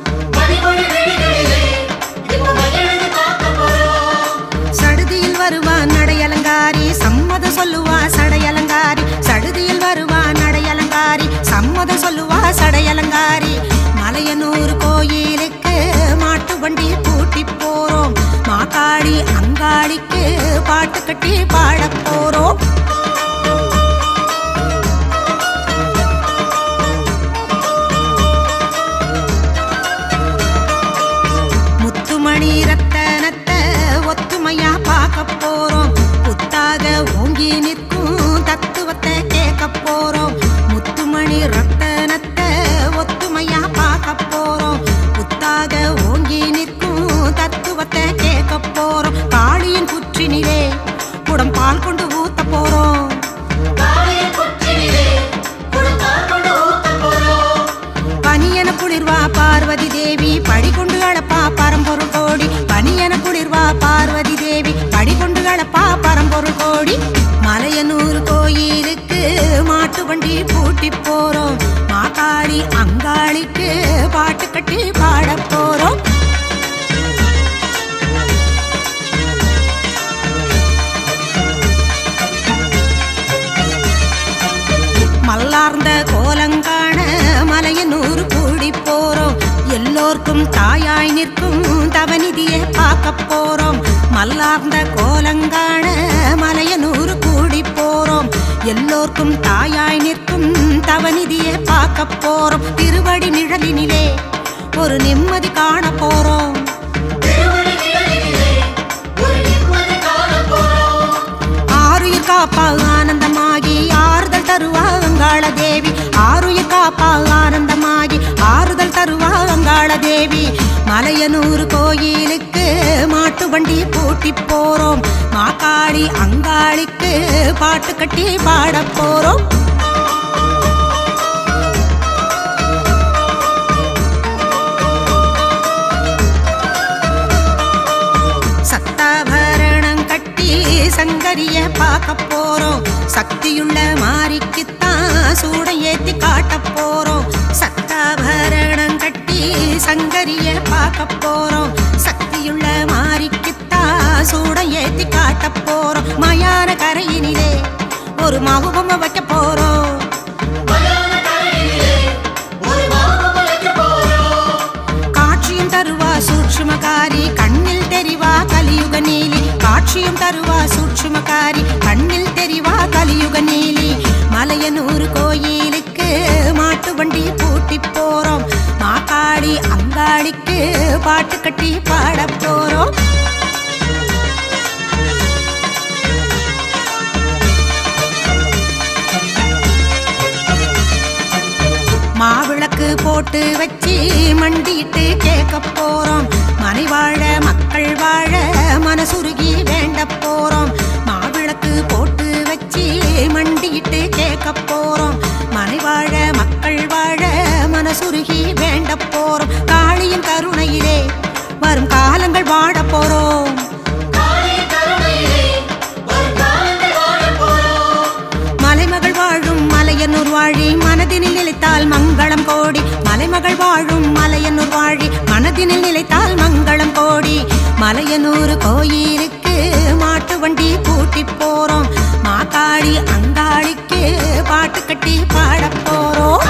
சடுதியில் வருவா நடையலங்காரி சம்மத சொல்லுவா சடையலங்காரி சடுதியில் வருவா நடையலங்காரி சம்மத முத சொல்லுவா சடையலங்காரி மலையனூர் கோயிலுக்கு மாட்டு வண்டி பூட்டி போறோம் மாக்காளி அங்காளிக்கு பாட்டு கட்டி பாடப் போறோம் முத்துமணி ரத்தனத்தை ஒத்துமையா பார்க்க போறோம் புத்தாக ஓங்கி நிற்கும் தத்துவத்தை கேட்க போறோம் முத்துமணி ரத்தனத்தை ஒத்துமையா பார்க்க போறோம் புத்தாக ஓங்கி நிற்கும் தத்துவத்தை கேட்க போறோம் காளியின் புற்றினிலே குடம் பால் கொண்டு ஊத்த போறோம் பனியன குளிர்வா பார்வதி தேவி படி கொண்டு அளப்பா பரம்பொருள் கோடி பனியன குளிர்வா பார்வதி தேவி படி கொண்டு அளப்பா பரம்பொருள் கோடி மலையனூர் கோயிலுக்கு மாட்டு வண்டி பூட்டி போறோம் மாகாளி அங்காளிக்கு பாட்டு கட்டி பாடப் போறோம் மல்லார்ந்த கோலங்காண மலையனூர் கூடி போறோம் எல்லோர்க்கும் தாயாய் நிற்கும் தவநிதியை பார்க்க போறோம் மல்லார்ந்த கோலங்காண மலையனூர் கூடி போறோம் எல்லோர்க்கும் தாயாய் நிற்கும் தவநிதியை பார்க்க போறோம் திருவடி நிழலினிலே ஒரு நிம்மதி காண போறோம் ஆருயிர் காப்பா ஆனந்தமாகி ஆறுதல் தருவா அங்காள தேவி ஆருயிர் காப்பா ஆனந்தமாகி ஆறுதல் தருவா அங்காள தேவி மலையனூர் கோயிலுக்கு மாட்டு வண்டி பூட்டி போறோம் மாக்காளி அங்காளிக்கு பாட்டு கட்டி பாடப் போறோம் சத்தாபரணம் கட்டி சங்கரிய பார்க்க போறோம் சக்தியுள்ள மாரிக்குத்தான் சூட ஏத்தி காட்ட போறோம் சத்தாபரணம் கட்டி சங்கரிய பார்க்க போறோம் சக்தியுள்ள மாரிக்குத்தான் சூட ஏத்தி காட்ட போறோம் மயான கரையினிலே ஒரு மகுபம வைக்க போறோம் காட்சியும் தருவா சூட்சுமகாரி கண்ணில் தெரிவா கலியுக நீலி காட்சியும் தருவா சூட்சுமகாரி கண்ணில் தெரிவா கலியுக நீலி மலையனூர் கோயிலுக்கு மாட்டு வண்டி பூட்டி போறோம் மாக்காடி அங்காடிக்கு பாட்டு கட்டி பாடப் போறோம் மாவிளக்கு போட்டு வச்சு மண்டிட்டு கேட்க போறோம் மனை வாழ மக்கள் வாழ மனசுருகி வேண்ட போறோம் மாவிளக்கு போட்டு வச்சு மண்டிட்டு கேட்க போறோம் மனை வாழ மக்கள் வாழ மனசுருகி வேண்ட போறோம் காளியின் கருணையிலே வரும் காலங்கள் வாழ போறோம் மலைமகள் வாழும் மலையனூர் வாழி மனதினில் நிலைத்தால் மங்களம் கோடி மலைமகள் வாழும் மலையனூர் வாழி மனதினில் நிலைத்தால் மங்களம் கோடி மலையனூர் கோயிலுக்கு மாட்டு வண்டி பூட்டி போறோம் மாக்காளி அங்காளிக்கு பாட்டு கட்டி பாடப் போறோம்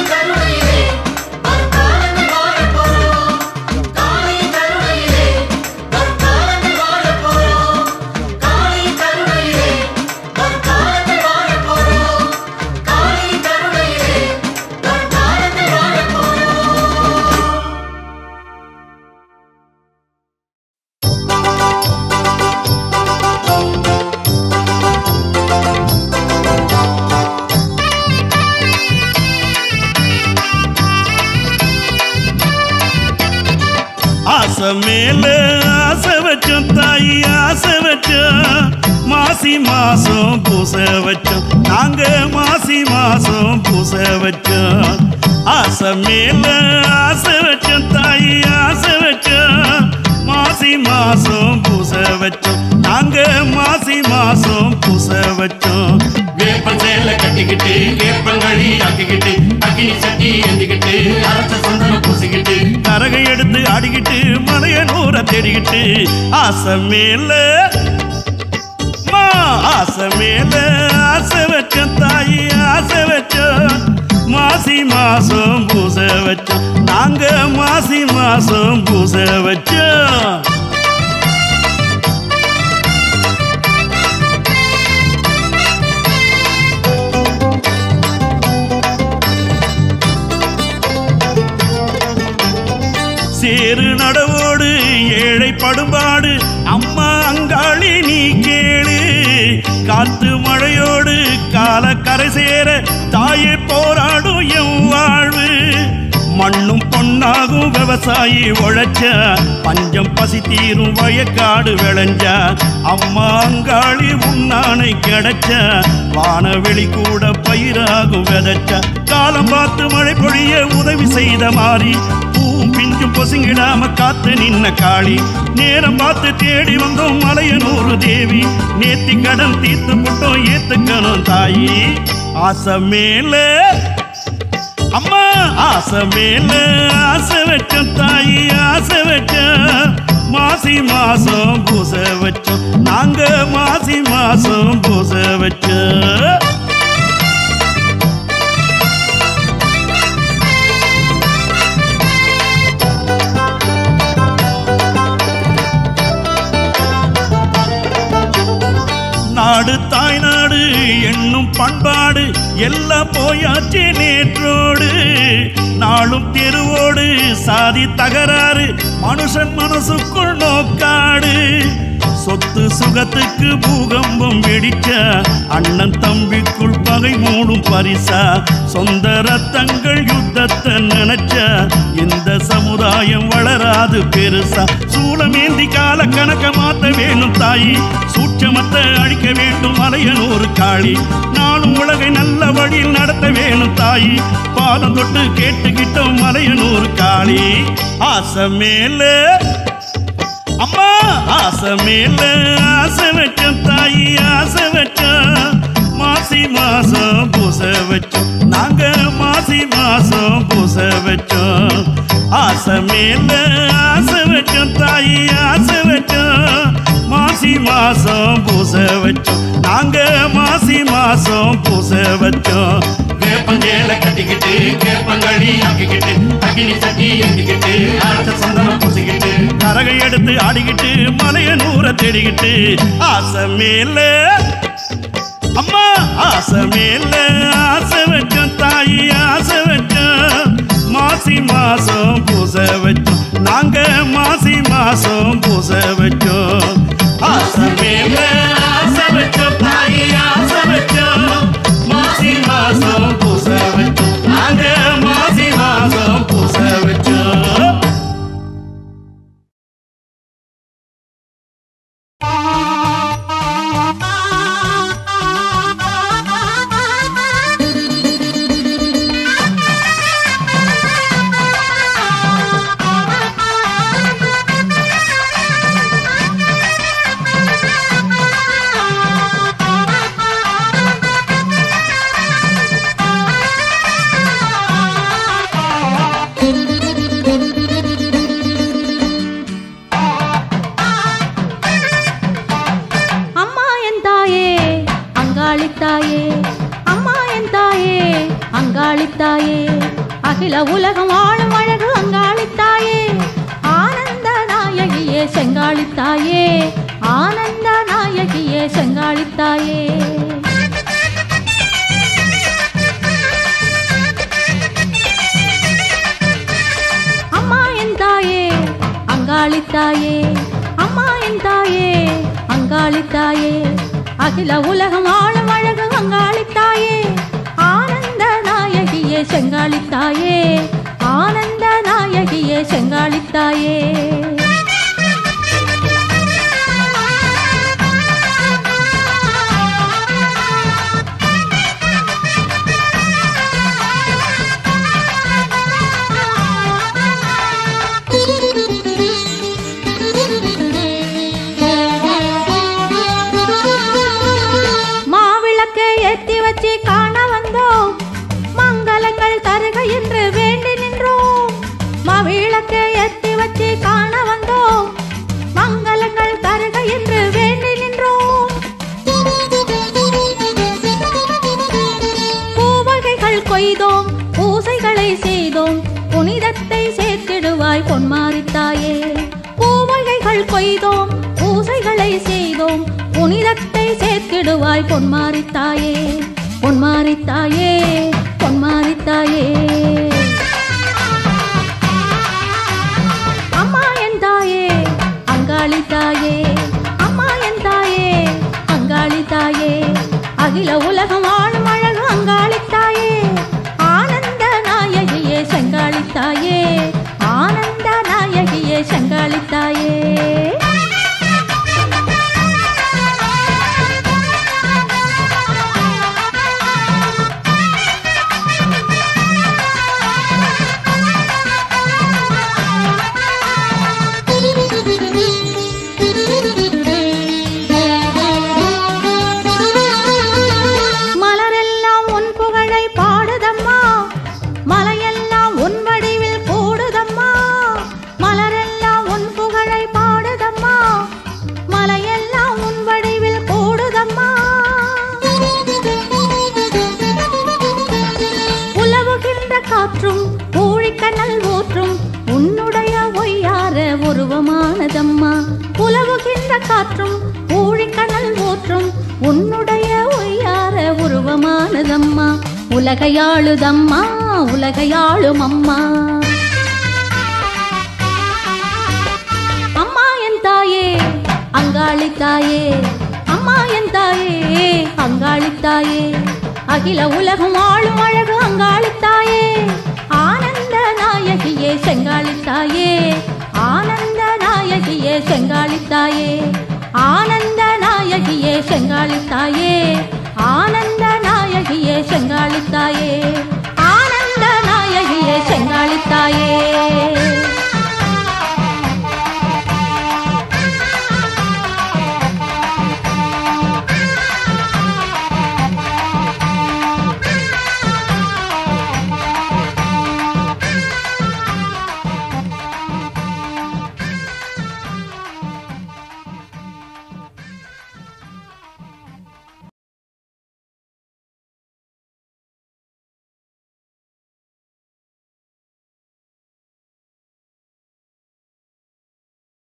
ஆசை மேல ஆசை வச்சோம் தாயி ஆசை வச்சோம் மாசி மாசம் பூச வச்சோம் நாங்க மாசி மாசம் பூச வச்சோம் ஆசை மேல ஆசை வச்சோம் தாயி ஆசை வச்சோம் மாசி மாசம் பூச வச்சோம் நாங்க மாசி மாசம் பூச வச்சோம் வேப்பன் சேல கட்டிக்கிட்டு வேப்பங்கழி ஆக்கிக்கிட்டு அக்கினி சட்டி ஏந்திக்கிட்டு அரைச்ச சந்தனம் பூசிக்கிட்டு கரகை எடுத்து ஆடிக்கிட்டு மலைய நூற தேடிக்கிட்டு ஆசை மேல மா ஆசை மேல ஆசை வச்ச தாயி ஆசை வச்ச மாசி மாசம் பூச வச்சோம் நாங்க மாசி மாசம் பூச வச்சோம் சேரு நடவோடு ஏழை படுபாடு அம்மா அங்காளி நீ கேளு காத்து மழையோடு கால கரை சேர தாயே போராடும் என் வாழ்வு மண்ணும் பொன்னாகும் விவசாயி உழைச்ச பஞ்சம் பசி தீரும் வயக்காடு விளைஞ்ச அம்மா அங்காளி உன்னானை கிடைச்ச வானவெளி கூட பயிராகும் விதைச்ச காலம் பார்த்து மழை பொழிய உதவி செய்த மாறி பூவும் பிஞ்சும் பொசுங்கிடாம காத்து நின்ன காளி நேரம் பார்த்து தேடி வந்தோம் மலையனூறு தேவி நேத்தி கடன் தீர்த்து புட்டோம் ஏத்துக்கணும் தாயி ஆசை மேல அம்மா ஆசை மேல ஆசை வச்ச தாயி ஆசை வச்ச மாசி மாசம் பூச வச்சோம் நாங்க மாசி மாசம் பூச வச்சோம் நாடு தாய்நாடு என்னும் பண்பாடு எல்லாம் போயாச்சு நேற்றோடு நாளும் தெருவோடு சாதி தகராறு மனுஷன் மனசுக்குள் நோக்காடு சொத்து சுகத்துக்கு பூகம்பம் வெடிச்ச அண்ணன் தம்பிக்குள் பகை மூடும் பரிசா சொந்த ரத்தங்கள் யுத்தத்தை நினைச்ச இந்த சமுதாயம் வளராது பெருசா சூளமேந்தி கால கணக்க மாத்த வேணும் தாயி சூட்சமத்தை அழிக்க வேண்டும் மலையனூர் காளி நானும் உலகை நல்ல வழியில் நடத்த வேணும் தாயி பாதம் தொட்டு கேட்டுக்கிட்டோம் மலையனூர் காளி ஆசை மேலே அம்மா ஆசை மேல ஆசை வச்சோம் தாயி ஆசை வச்சோம் மாசி மாசம் பூச வச்சோம் நாங்க மாசி மாசம் பூச வச்சோம் ஆசை மேல ஆசை வச்சோம் தாயி ஆசை வச்சோம் மாசி மாசம் பூச வச்சோம் நாங்க மாசி மாசம் பூச வச்சோம் வேப்பஞ்சேல கட்டிக்கிட்டு கேப்பங்கழி ஆக்கிக்கிட்டு அக்கினி சட்டி ஏந்திக்கிட்டு அரைச்ச சந்தனம் பூசிக்கிட்டு கரகை எடுத்து ஆடிக்கிட்டு மலைய நூற தேடிக்கிட்டு ஆசை மேல அம்மா ஆசை மேல ஆசை வச்சோம் தாயி ஆசை வச்சோம் மாசி மாசம் பூச வச்சோம் நாங்க மாசி மாசம் பூச வச்சோம் ஆசை மேல ஆசை வச்சோம் தாயி ஆசை வச்சோம் மாசி மாசம் பூச வச்சோம் நாங்க மாசி மாசம் பூச வச்சோம் அம்மா என் தாயே அங்காளித்தாயே அம்மா என் தாயே அங்காளித்தாயே அகில உலகம் வாழும் அழகு அங்காளித்தாயே ஆனந்த நாயகியே செங்காளித்தாயே ஆனந்த நாயகியே செங்காளித்தாயே அம்மா என் தாயே அங்காளித்தாயே அம்மா என் தாயே அங்காளித்தாயே அகில உலகம் ஆளும் அழகு அங்காளித்தாயே ஆனந்த நாயகியே செங்காளித்தாயே ஆனந்த நாயகியே செங்காளித்தாயே மாவிளக்கை ஏத்தி வச்சு காண வந்தோம் மங்களங்கள் தருக என்று வேண்டி நின்றோம் மாவிளக்கை ஏத்தி வச்சு காண வந்தோம் மங்களங்கள் தருக என்று வேண்டி நின்றோம் பூவகைகள் கொய்தோம் புனிதத்தை சேர்த்திடுவாய் பொன்மாரித்தாயே பூவகைகள் கொய்தோம் பூசைகளை செய்தோம் புனிதத்தை சேர்த்திடுவாய் பொன்மாரித்தாயே பொன்மாரித்தாயே பொன்மாரித்தாயே அம்மா என் தாயே அங்காளி தாயே அம்மா என் தாயே அங்காளி தாயே அகில உலகம் வாழும் அழகு அங்காளி தாயே ஆனந்த நாயகியே செங்காளி தாயே ஆனந்த நாயகியே செங்காளி தாயே மலரெல்லாம் உன் புகழை பாடுதம்மா மலையெல்லாம் உன் வடிவில் கூடுதம்மா மலரெல்லாம் உன் புகழை பாடுதம்மா மலையெல்லாம் உன் வடிவில் கூடுதம்மா உலவுகின்ற காற்றும் ஊழிக்கனல் ஊற்றும் உன்னுடைய ஒய்யார உருவமானதம்மா உலவுகின்ற காற்றும் ஊழிக்கனல் ஊற்றும் உன்னுடைய ஒய்யார உருவமானதம்மா உலகையாளுதம்மா உலகையாளும் அம்மா அம்மா என் தாயே அங்காளி தாயே அம்மா என் தாயே அங்காளி தாயே அகில உலகம் ஆளும் அழகு அங்காளி தாயே ஆனந்த நாயகியே செங்காளி தாயே ஆனந்த நாயகியே செங்காளி தாயே ஆனந்த நாயகியே